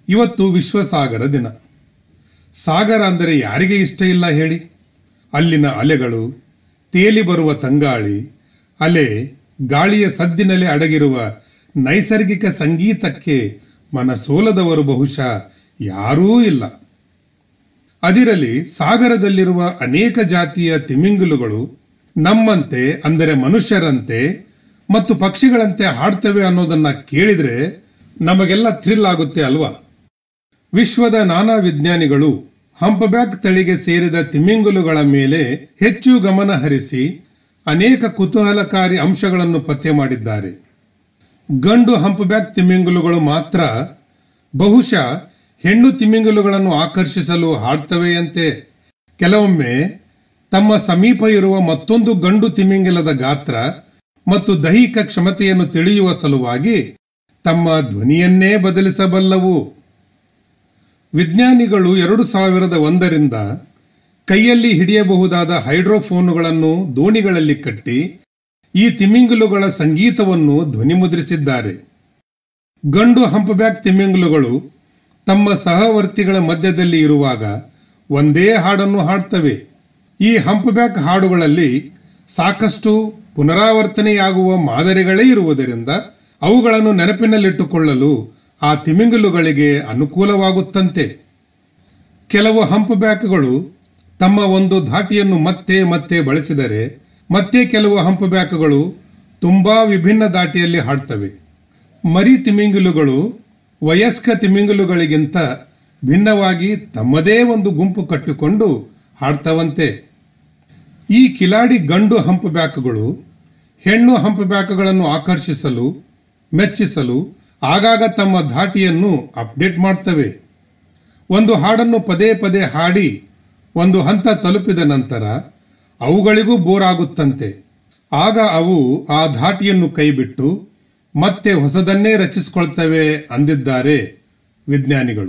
ಇವತ್ತು ವಿಶ್ವ ಸಾಗರ ದಿನ ಸಾಗರ ಅಂದರೆ ಯಾರಿಗೆ ಇಷ್ಟ ಇಲ್ಲ ಹೇಳಿ ಅಲ್ಲಿನ ಅಲೆಗಳು ತೇಲಿ ಬರುವ ತಂಗಾಳಿ ಅಲೆ ಗಾಳಿಯ ಸದ್ದಿನಲ್ಲಿ ಅಡಗಿರುವ ನೈಸರ್ಗಿಕ ಸಂಗೀತಕ್ಕೆ ಮನಸೋಲದವರು ಬಹುಶಃ ಯಾರೂ ಇಲ್ಲ ಅದಿರಲಿ ಸಾಗರದಲ್ಲಿರುವ ಅನೇಕ ಜಾತಿಯ ತಿಮಿಂಗಿಲುಗಳು ನಮ್ಮಂತೆ ಅಂದರೆ ಮನುಷ್ಯರಂತೆ ಮತ್ತು ಪಕ್ಷಿಗಳಂತೆ ಹಾಡ್ತವೆ ಅನ್ನೋದನ್ನ ಕೇಳಿದ್ರೆ ನಮಗೆಲ್ಲ ಥ್ರಿಲ್ ಆಗುತ್ತೆ ಅಲ್ವಾ ವಿಶ್ವದ ನಾನಾ ವಿಜ್ಞಾನಿಗಳು ಹಂಪಬ್ಯಾಕ್ ತಳಿಗೆ ಸೇರಿದ ತಿಮಿಂಗಲುಗಳ ಮೇಲೆ ಹೆಚ್ಚು ಗಮನ ಹರಿಸಿ ಅನೇಕ ಕುತೂಹಲಕಾರಿ ಅಂಶಗಳನ್ನು ಪತ್ತೆ ಮಾಡಿದ್ದಾರೆ ಗಂಡು ಹಂಪಬ್ಯಾಕ್ ತಿಮಿಂಗಲುಗಳು ಮಾತ್ರ ಬಹುಶಃ ಹೆಣ್ಣು ತಿಮಿಂಗಲುಗಳನ್ನು ಆಕರ್ಷಿಸಲು ಹಾಡ್ತವೆಯಂತೆ ಕೆಲವೊಮ್ಮೆ ತಮ್ಮ ಸಮೀಪ ಇರುವ ಮತ್ತೊಂದು ಗಂಡು ತಿಮಿಂಗಿಲದ ಗಾತ್ರ ಮತ್ತು ದೈಹಿಕ ಕ್ಷಮತೆಯನ್ನು ತಿಳಿಯುವ ಸಲುವಾಗಿ ತಮ್ಮ ಧ್ವನಿಯನ್ನೇ ಬದಲಿಸಬಲ್ಲವು ವಿಜ್ಞಾನಿಗಳು ಎರಡು ಸಾವಿರದ ಒಂದರಿಂದ ಕೈಯಲ್ಲಿ ಹಿಡಿಯಬಹುದಾದ ಹೈಡ್ರೋಫೋನುಗಳನ್ನು ದೋಣಿಗಳಲ್ಲಿ ಕಟ್ಟಿ ಈ ತಿಮಿಂಗಿಲುಗಳ ಸಂಗೀತವನ್ನು ಧ್ವನಿಮುದ್ರಿಸಿದ್ದಾರೆ ಗಂಡು ಹಂಪಬ್ಯಾಕ್ ತಿಮಿಂಗಿಲುಗಳು ತಮ್ಮ ಸಹವರ್ತಿಗಳ ಮಧ್ಯದಲ್ಲಿ ಇರುವಾಗ ಒಂದೇ ಹಾಡನ್ನು ಹಾಡ್ತವೆ ಈ ಹಂಪಬ್ಯಾಕ್ ಹಾಡುಗಳಲ್ಲಿ ಸಾಕಷ್ಟು ಪುನರಾವರ್ತನೆಯಾಗುವ ಮಾದರಿಗಳೇ ಇರುವುದರಿಂದ ಅವುಗಳನ್ನು ನೆನಪಿನಲ್ಲಿಟ್ಟುಕೊಳ್ಳಲು ಆ ತಿಮಿಂಗಿಲುಗಳಿಗೆ ಅನುಕೂಲವಾಗುತ್ತಂತೆ ಕೆಲವು ಹಂಪಬ್ಯಾಕ್ಗಳು ತಮ್ಮ ಒಂದು ಧಾಟಿಯನ್ನು ಮತ್ತೆ ಮತ್ತೆ ಬಳಸಿದರೆ ಮತ್ತೆ ಕೆಲವು ಹಂಪಬ್ಯಾಕ್ಗಳು ತುಂಬಾ ವಿಭಿನ್ನ ದಾಟಿಯಲ್ಲಿ ಹಾಡ್ತವೆ ಮರಿ ತಿಮಿಂಗಿಲುಗಳು ವಯಸ್ಕ ತಿಮಿಂಗಿಲುಗಳಿಗಿಂತ ಭಿನ್ನವಾಗಿ ತಮ್ಮದೇ ಒಂದು ಗುಂಪು ಕಟ್ಟಿಕೊಂಡು ಹಾಡ್ತವಂತೆ ಈ ಕಿಲಾಡಿ ಗಂಡು ಹಂಪಬ್ಯಾಕ್ಗಳು ಹೆಣ್ಣು ಹಂಪಬ್ಯಾಕ್ಗಳನ್ನು ಆಕರ್ಷಿಸಲು ಮೆಚ್ಚಿಸಲು ಆಗಾಗ ತಮ್ಮ ಧಾಟಿಯನ್ನು ಅಪ್ಡೇಟ್ ಮಾಡ್ತವೆ ಒಂದು ಹಾಡನ್ನು ಪದೇ ಪದೇ ಹಾಡಿ ಒಂದು ಹಂತ ತಲುಪಿದ ನಂತರ ಅವುಗಳಿಗೂ ಬೋರ್ ಆಗುತ್ತಂತೆ ಆಗ ಅವು ಆ ಧಾಟಿಯನ್ನು ಕೈಬಿಟ್ಟು ಮತ್ತೆ ಹೊಸದನ್ನೇ ರಚಿಸಿಕೊಳ್ತವೆ ಅಂದಿದ್ದಾರೆ ವಿಜ್ಞಾನಿಗಳು